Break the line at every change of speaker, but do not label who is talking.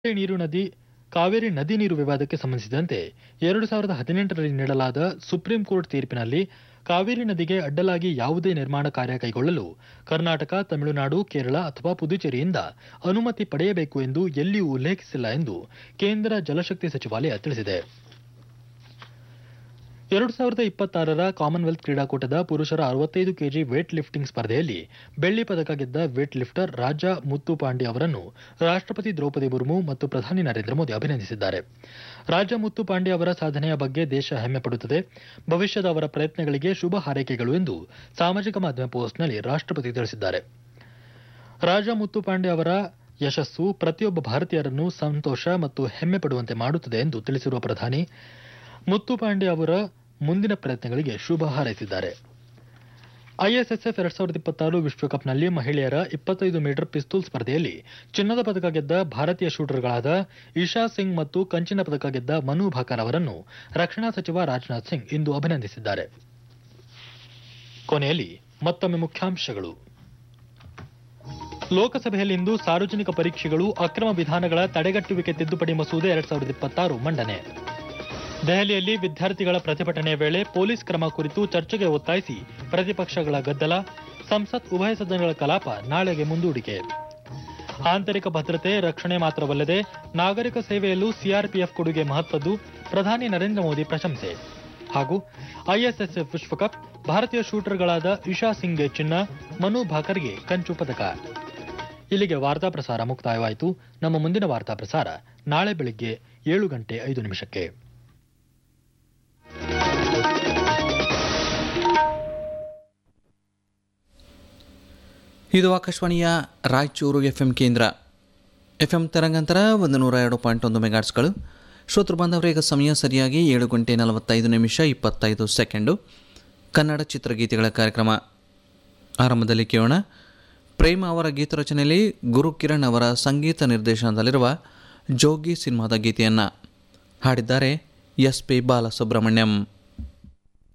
ಕಾವೇರಿ ನೀರು ನದಿ ಕಾವೇರಿ ನದಿ ನೀರು ವಿವಾದಕ್ಕೆ ಸಂಬಂಧಿಸಿದಂತೆ ಎರಡು ಸಾವಿರದ ಹದಿನೆಂಟರಲ್ಲಿ ನೀಡಲಾದ ಸುಪ್ರೀಂ ಕೋರ್ಟ್ ತೀರ್ಪಿನಲ್ಲಿ ಕಾವೇರಿ ನದಿಗೆ ಅಡ್ಡಲಾಗಿ ಯಾವುದೇ ನಿರ್ಮಾಣ ಕಾರ್ಯ ಕೈಗೊಳ್ಳಲು ಕರ್ನಾಟಕ ತಮಿಳುನಾಡು ಕೇರಳ ಅಥವಾ ಪುದುಚೇರಿಯಿಂದ ಅನುಮತಿ ಪಡೆಯಬೇಕು ಎಂದು ಎಲ್ಲಿಯೂ ಉಲ್ಲೇಖಿಸಿಲ್ಲ ಎಂದು ಕೇಂದ್ರ ಜಲಶಕ್ತಿ ಸಚಿವಾಲಯ ತಿಳಿಸಿದೆ ಎರಡು ಸಾವಿರದ ಇಪ್ಪತ್ತಾರರ ಕಾಮನ್ವೆಲ್ತ್ ಕ್ರೀಡಾಕೂಟದ ಪುರುಷರ ಅರವತ್ತೈದು ಕೆಜಿ ವೇಟ್ ಲಿಫ್ಟಿಂಗ್ ಸ್ಪರ್ಧೆಯಲ್ಲಿ ಬೆಳ್ಳಿ ಪದಕ ಗೆದ್ದ ವೇಟ್ ಲಿಫ್ಟರ್ ರಾಜ ಮುತ್ತು ಪಾಂಡೆ ಅವರನ್ನು ರಾಷ್ಟ್ರಪತಿ ದ್ರೌಪದಿ ಮುರ್ಮು ಮತ್ತು ಪ್ರಧಾನಿ ನರೇಂದ್ರ ಮೋದಿ ಅಭಿನಂದಿಸಿದ್ದಾರೆ ರಾಜ ಮುತ್ತು ಪಾಂಡೆ ಅವರ ಸಾಧನೆಯ ಬಗ್ಗೆ ದೇಶ ಹೆಮ್ಮೆ ಪಡುತ್ತದೆ ಭವಿಷ್ಯದ ಅವರ ಪ್ರಯತ್ನಗಳಿಗೆ ಶುಭ ಹಾರೈಕೆಗಳು ಎಂದು ಸಾಮಾಜಿಕ ಮಾಧ್ಯಮ ಪೋಸ್ಟ್ನಲ್ಲಿ ರಾಷ್ಟ್ರಪತಿ ತಿಳಿಸಿದ್ದಾರೆ ರಾಜ ಮುತ್ತು ಪಾಂಡೆ ಅವರ ಯಶಸ್ಸು ಪ್ರತಿಯೊಬ್ಬ ಭಾರತೀಯರನ್ನು ಸಂತೋಷ ಮತ್ತು ಹೆಮ್ಮೆ ಪಡುವಂತೆ ಮಾಡುತ್ತದೆ ಎಂದು ತಿಳಿಸಿರುವ ಪ್ರಧಾನಿ ಮುತ್ತು ಪಾಂಡೆ ಅವರ ಮುಂದಿನ ಪ್ರಯತ್ನಗಳಿಗೆ ಶುಭ ಹಾರೈಸಿದ್ದಾರೆ ಐಎಸ್ಎಸ್ಎಫ್ ಎರಡ್ ಸಾವಿರದ ಇಪ್ಪತ್ತಾರು ವಿಶ್ವಕಪ್ನಲ್ಲಿ ಮಹಿಳೆಯರ ಇಪ್ಪತ್ತೈದು ಮೀಟರ್ ಪಿಸ್ತೂಲ್ ಸ್ಪರ್ಧೆಯಲ್ಲಿ ಚಿನ್ನದ ಪದಕ ಗೆದ್ದ ಭಾರತೀಯ ಶೂಟರ್ಗಳಾದ ಇಶಾ ಸಿಂಗ್ ಮತ್ತು ಕಂಚಿನ ಪದಕ ಗೆದ್ದ ಮನು ಭಾಕರ್ ಅವರನ್ನು ರಕ್ಷಣಾ ಸಚಿವ ರಾಜನಾಥ್ ಸಿಂಗ್ ಇಂದು ಅಭಿನಂದಿಸಿದ್ದಾರೆ ಕೊನೆಯಲ್ಲಿ ಮತ್ತೊಮ್ಮೆ ಮುಖ್ಯಾಂಶಗಳು ಲೋಕಸಭೆಯಲ್ಲಿಂದು ಸಾರ್ವಜನಿಕ ಪರೀಕ್ಷೆಗಳು ಅಕ್ರಮ ವಿಧಾನಗಳ ತಡೆಗಟ್ಟುವಿಕೆ ತಿದ್ದುಪಡಿ ಮಸೂದೆ ಎರಡ್ ಸಾವಿರದ ಇಪ್ಪತ್ತಾರು ಮಂಡನೆ ದೆಹಲಿಯಲ್ಲಿ ವಿದ್ಯಾರ್ಥಿಗಳ ಪ್ರತಿಭಟನೆ ವೇಳೆ ಪೊಲೀಸ್ ಕ್ರಮ ಕುರಿತು ಚರ್ಚೆಗೆ ಒತ್ತಾಯಿಸಿ ಪ್ರತಿಪಕ್ಷಗಳ ಗದ್ದಲ ಸಂಸತ್ ಉಭಯ ಸದನಗಳ ಕಲಾಪ ನಾಳೆಗೆ ಮುಂದೂಡಿಕೆ ಆಂತರಿಕ ಭದ್ರತೆ ರಕ್ಷಣೆ ಮಾತ್ರವಲ್ಲದೆ ನಾಗರಿಕ ಸೇವೆಯಲ್ಲೂ ಸಿಆರ್ಪಿಎಫ್ ಕೊಡುಗೆ ಮಹತ್ವದ್ದು ಪ್ರಧಾನಿ ನರೇಂದ್ರ ಮೋದಿ ಪ್ರಶಂಸೆ ಹಾಗೂ ಐಎಸ್ಎಸ್ಎಫ್ ವಿಶ್ವಕಪ್ ಭಾರತೀಯ ಶೂಟರ್ಗಳಾದ ಇಶಾ ಸಿಂಗ್ಗೆ ಚಿನ್ನ ಮನು ಭಾಕರ್ಗೆ ಕಂಚು ಪದಕ ಇಲ್ಲಿಗೆ ವಾರ್ತಾ ಪ್ರಸಾರ ಮುಕ್ತಾಯವಾಯಿತು ನಮ್ಮ ಮುಂದಿನ ವಾರ್ತಾ ಪ್ರಸಾರ ನಾಳೆ ಬೆಳಿಗ್ಗೆ ಏಳು ಗಂಟೆ ಐದು ನಿಮಿಷಕ್ಕೆ
ಇದು ಆಕಾಶವಾಣಿಯ ರಾಯಚೂರು ಎಫ್ ಎಂ ಕೇಂದ್ರ ಎಫ್ ಎಂ ತರಂಗಾಂತರ ಒಂದು ನೂರ ಎರಡು ಪಾಯಿಂಟ್ ಒಂದು ಮೆಗಾಟ್ಸ್ಗಳು ಶ್ರೋತೃ ಬಾಂಧವರ ಈಗ ಸಮಯ ಸರಿಯಾಗಿ ಏಳು ಗಂಟೆ ನಲವತ್ತೈದು ನಿಮಿಷ ಇಪ್ಪತ್ತೈದು ಸೆಕೆಂಡು ಕನ್ನಡ ಚಿತ್ರಗೀತೆಗಳ ಕಾರ್ಯಕ್ರಮ ಆರಂಭದಲ್ಲಿ ಕೇಳೋಣ ಪ್ರೇಮ ಅವರ ಗೀತರಚನೆಯಲ್ಲಿ ಗುರು ಕಿರಣ್ ಅವರ ಸಂಗೀತ ನಿರ್ದೇಶನದಲ್ಲಿರುವ ಜೋಗಿ ಸಿನಿಮಾದ ಗೀತೆಯನ್ನು ಹಾಡಿದ್ದಾರೆ ಎಸ್ ಪಿ ಬಾಲಸುಬ್ರಹ್ಮಣ್ಯಂ